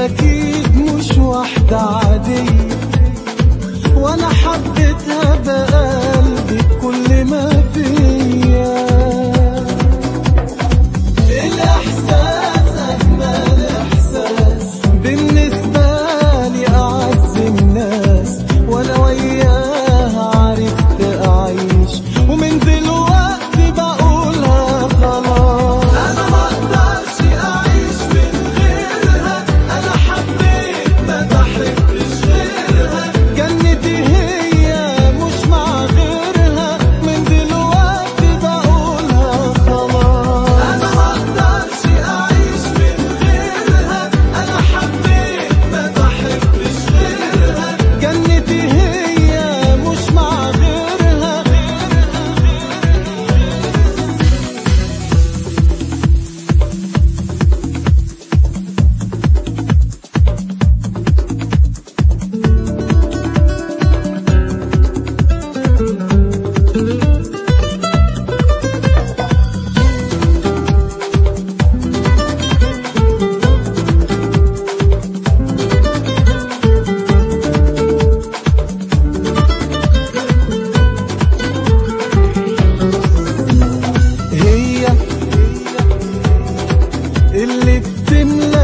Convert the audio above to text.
أكيد مش واحدة عادية وأنا حبيتها بقلبي بكل ما فيا الإحساس أجمل إحساس بالنسبة لي أعز الناس وأنا وياها عرفت أعيش ومن دلوقتي بقولها خلاص أنا مقدرش أعيش من غيرها أنا حبيت ما بحبش غيرها جنتي هي مش مع غيرها من دلوقتي بقولها خلاص أنا مقدرش أعيش من غيرها أنا حبيت ما بحبش غيرها جنتي هي مش مع غيرها هي اللي بتملى